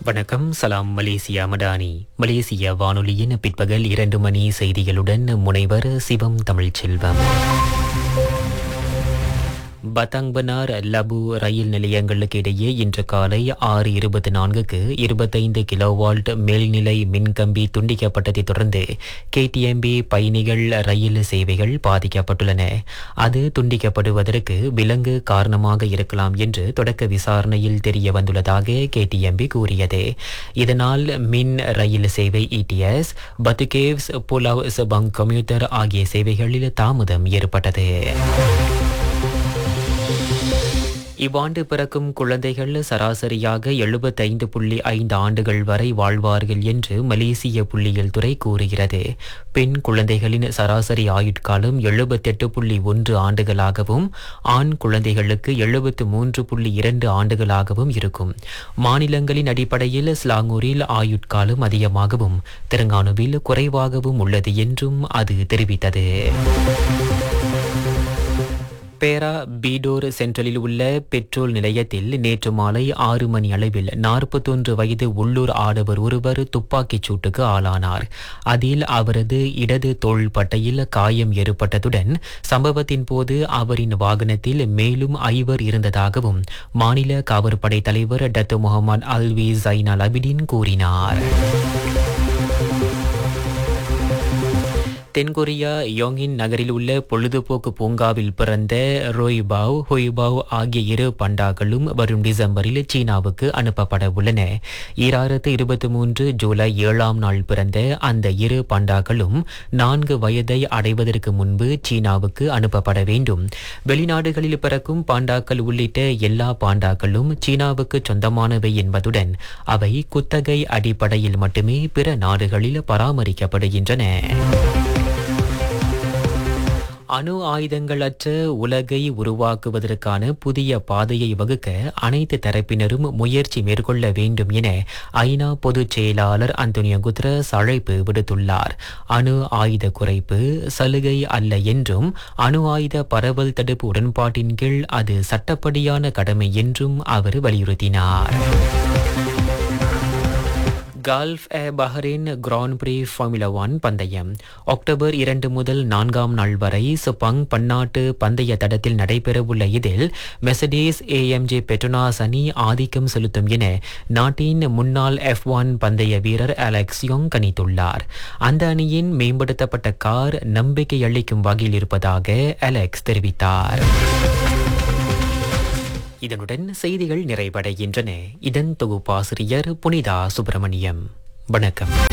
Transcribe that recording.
வணக்கம் சலாம் மலேசியா மடானி மலேசிய வானொலியின் பிற்பகல் இரண்டு மணி செய்திகளுடன் முனைவர் சிவம் தமிழ்ச்செல்வம் பத்தாங்பனார் லபு ரயில் நிலையங்களுக்கு இடையே இன்று காலை ஆறு இருபத்தி நான்குக்கு இருபத்தைந்து கிலோவால்ட் மேல்நிலை மின்கம்பி துண்டிக்கப்பட்டதை தொடர்ந்து கேடிஎம்பி பயணிகள் ரயில் சேவைகள் பாதிக்கப்பட்டுள்ளன அது துண்டிக்கப்படுவதற்கு விலங்கு காரணமாக இருக்கலாம் என்று தொடக்க விசாரணையில் தெரிய வந்துள்ளதாக கேடிஎம்பி கூறியது இதனால் மின் ரயில் சேவை ETS Batu Caves Pulau Sebang commuter ஆகிய சேவைகளில் தாமதம் ஏற்பட்டது இவ்வாண்டு பிறக்கும் குழந்தைகள் சராசரியாக எழுபத்தைந்து புள்ளி ஐந்து ஆண்டுகள் வரை வாழ்வார்கள் என்று மலேசிய புள்ளியியல் துறை கூறுகிறது பெண் குழந்தைகளின் சராசரி ஆயுட்காலம் எழுபத்தெட்டு புள்ளி ஒன்று ஆண்டுகளாகவும் ஆண் குழந்தைகளுக்கு எழுபத்து மூன்று புள்ளி இரண்டு ஆண்டுகளாகவும் இருக்கும் மாநிலங்களின் அடிப்படையில் ஸ்லாங்கூரில் ஆயுட்காலம் அதிகமாகவும் தெலுங்கானுவில் குறைவாகவும் உள்ளது என்றும் அது தெரிவித்தது பேரா பீடோர் சென்ட்ரலில் உள்ள பெட்ரோல் நிலையத்தில் நேற்று மாலை ஆறு மணி அளவில் நாற்பத்தொன்று வயது உள்ளூர் ஆடவர் ஒருவர் துப்பாக்கிச் சூட்டுக்கு ஆளானார் அதில் அவரது இடது தோள் பட்டையில் காயம் ஏற்பட்டதுடன் சம்பவத்தின் போது அவரின் வாகனத்தில் மேலும் ஐவர் இருந்ததாகவும் மாநில காவற்படை தலைவர் டத்து முகமது அல்வி ஜைனால் அபிடின் கூறினார் தென்கொரியா யோங்கின் நகரில் உள்ள பொழுதுபோக்கு பூங்காவில் பிறந்த ரோய்பாவ் ஹொய்பாவ் ஆகிய இரு பண்டாக்களும் வரும் டிசம்பரில் சீனாவுக்கு அனுப்பப்பட உள்ளன ஈராயிரத்து இருபத்தி மூன்று ஜூலை ஏழாம் நாள் பிறந்த அந்த இரு பண்டாக்களும் நான்கு வயதை அடைவதற்கு முன்பு சீனாவுக்கு அனுப்பப்பட வேண்டும் வெளிநாடுகளில் பிறக்கும் பாண்டாக்கள் உள்ளிட்ட எல்லா பாண்டாக்களும் சீனாவுக்கு சொந்தமானவை என்பதுடன் அவை குத்தகை அடிப்படையில் மட்டுமே பிற நாடுகளில் பராமரிக்கப்படுகின்றன அணு ஆயுதங்களற்ற உலகை உருவாக்குவதற்கான புதிய பாதையை வகுக்க அனைத்து தரப்பினரும் முயற்சி மேற்கொள்ள வேண்டும் என ஐநா பொதுச் செயலாளர் அந்தோனியோ குத்ரஸ் அழைப்பு விடுத்துள்ளார் அணு ஆயுத குறைப்பு சலுகை அல்ல என்றும் அணு ஆயுத பரவல் தடுப்பு உடன்பாட்டின் கீழ் அது சட்டப்படியான கடமை என்றும் அவர் வலியுறுத்தினார் Gulf Air Bahrain grand prix formula one பந்தயம் அக்டோபர் இரண்டு முதல் நான்காம் நாள் வரை சுபங் பன்னாட்டு பந்தய தடத்தில் நடைபெறவுள்ள இதில் மெசடேஸ் ஏஎம்ஜே பெட்ரோனாஸ் அணி ஆதிக்கம் செலுத்தும் என நாட்டின் முன்னாள் எஃப் ஒன் பந்தய வீரர் அலெக்ஸ் யோங் கணித்துள்ளார் அந்த அணியின் மேம்படுத்தப்பட்ட கார் நம்பிக்கை அளிக்கும் வகையில் இருப்பதாக அலெக்ஸ் தெரிவித்தார் இதனுடன் செய்திகள் நிறைவடைகின்றன இதன் தொகுப்பாசிரியர் புனிதா சுப்பிரமணியம் வணக்கம்